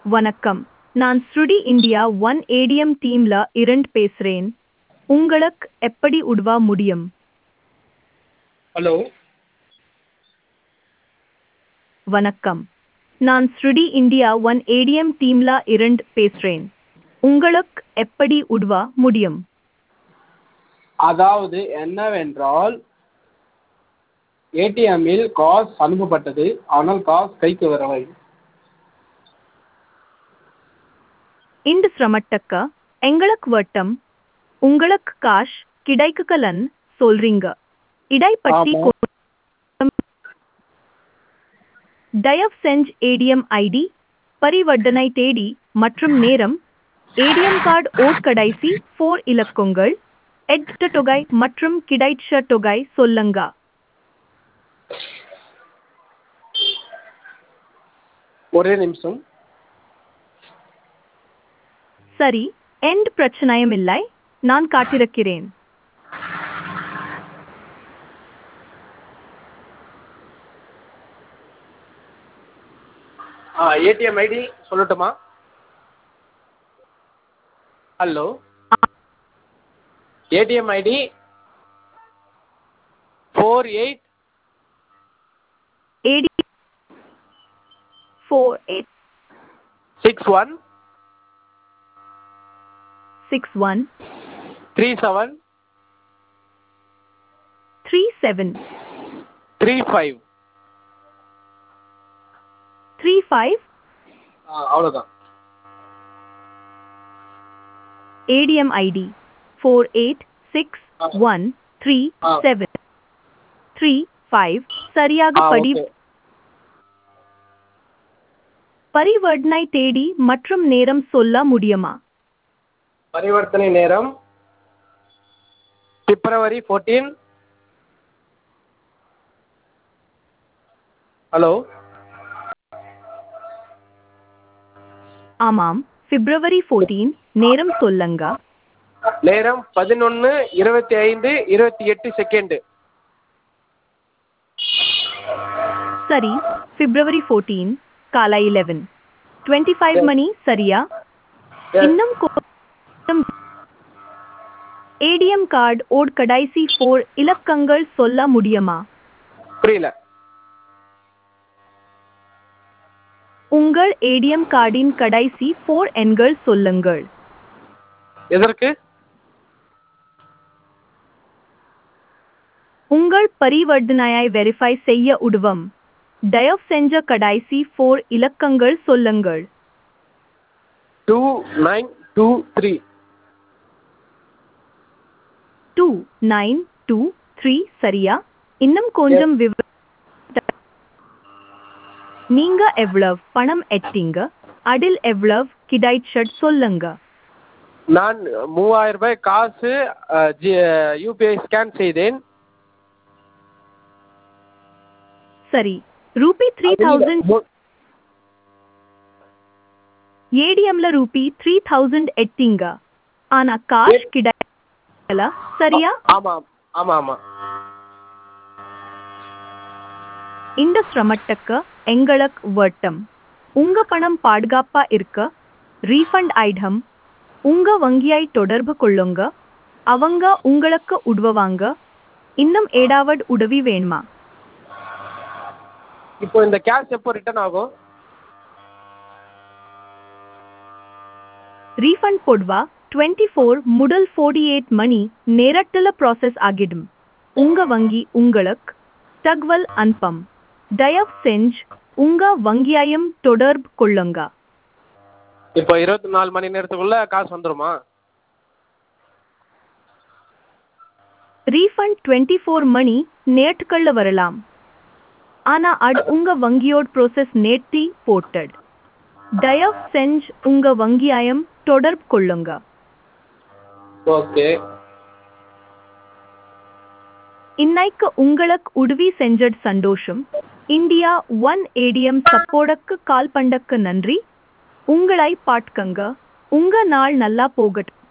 வணக்கம் நான் ஸ்ருடி இந்தியா ஒன் ஏடிஎம் டீம்ல இருந்து பேசுறேன் உங்களுக்கு எப்படி உதவ முடியும் ஹலோ வணக்கம் நான் ஸ்ருடி இந்தியா ஒன் ஏடிஎம் டீம்ல இருந்து பேசுறேன் உங்களுக்கு எப்படி உதவ முடியும் அதாவது என்னவென்றால் ஏடிஎம்மில் காசு அனுப்பப்பட்டது ஆனால் காசு கைக்கு வரவில்லை இந்த சிரமத்துக்கு எங்களுக்கு வட்டம் உங்களுக்கு காஷ் கிடைக்கலன்னு சொல்றீங்க இடைப்பட்டி ஆமா. கொஞ்சம் தயவு செஞ்சு ஏடிஎம் ஐடி பரிவர்த்தனை தேதி மற்றும் நேரம் ஏடிஎம் கார்டு ஓட் கடைசி ஃபோர் இலக்கங்கள் எட்ட தொகை மற்றும் கிடைச்ச தொகை சொல்லுங்க ஒரே நிமிஷம் சரி எந்த பிரச்சனையும் இல்லை நான் காத்திருக்கிறேன் ஆ ஏடிஎம் ஐடி சொல்லட்டுமா hello ATM ID four eight eight four eight six one six one three seven three seven three five three five அவ்வளோதான் ADM ID four eight six one three Ah. seven three five சரியாக ஆ படி okay பரிவர்த்தனை தேதி மற்றும் நேரம் சொல்ல முடியுமா பரிவர்த்தனை நேரம் பிப்ரவரி ஃபோர்டீன் ஹலோ ஆமாம் பிப்ரவரி ஃபோர்டீன் நேரம் சொல்லுங்க நேரம் பதினொன்று இருபத்தி ஐந்து இருபத்தி எட்டு செகண்டு சரி பிப்ரவரி ஃபோர்டீன் காலை இலெவன் டுவெண்ட்டி ஃபைவ் மணி சரியா இன்னும் கொஞ்சம் ஏடிஎம் கார்டு ஓட் கடைசி ஃபோர் இலக்கங்கள் சொல்ல முடியுமா புரியல உங்கள் ஏடிஎம் கார்டின் கடைசி ஃபோர் எண்கள் சொல்லுங்கள் எதற்கு உங்கள் பரிவர்த்தனையை வெரிஃபை செய்ய உதவும் தயவு செஞ்ச கடைசி ஃபோர் இலக்கங்கள் சொல்லுங்கள் two nine two three two nine two three சரியா இன்னும் கொஞ்சம் விவ நீங்க எவ்வளவு பணம் எட்டீங்க அதில் எவ்வளவு கிடைச்சட் சொல்லுங்க நான் மூவாயிரம் ரூபாய் காசு யூபிஐ ஸ்கேன் செய்தேன் சரி ரூபி த்ரீ தௌசண்ட் மு- ஏடிஎம்ல ரூபி த்ரீ தௌசண்ட் எட்டீங்க ஆனா காஷ் கிடைக்கல சரியா ஆமாம் ஆமாம் ஆமாம் இந்த சிரமத்துக்கு எங்களுக்கு வட்டம் உங்க பணம் பாதுகாப்பா இருக்க ரீஃபண்ட் ஐட்டம் உங்க வங்கியை தொடர்பு கொள்ளுங்க அவங்க உங்களுக்கு உதவுவாங்க இன்னும் ஏதாவது உதவி வேணுமா இப்போ இந்த கேஷ் எப்போ ரிட்டர்ன் ஆகும் ரீஃபண்ட் போடுவா டுவெண்ட்டி ஃபோர் முதல் ஃபோர்ட்டி எயிட் மணி நேரத்தில் ப்ராசஸ் ஆகிடும் உங்க வங்கி உங்களுக்கு தகவல் அனுப்பம் தயவு செஞ்சு உங்க வங்கியையும் தொடர்பு கொள்ளுங்க இப்போ இருபத்தி நாலு மணி நேரத்துக்குள்ள காசு வந்துருமா ரீஃபண்ட் டுவெண்ட்டி ஃபோர் மணி நேற்றுக்கள்ள வரலாம் ஆனா அது உங்க வங்கியோட ப்ரோசஸ் நேர்த்தி போட்டட் தயவு செஞ்சு உங்க வங்கியாயம் தொடர்பு கொள்ளுங்க ஓகே இன்னைக்கு உங்களுக்கு உதவி செஞ்சது சந்தோஷம் இந்தியா ஒன் ஏடிஎம் சப்போர்டுக்கு கால் பண்ணக்கு நன்றி உங்களை பாட்கங்க உங்க நாள் நல்லா போகட்டும்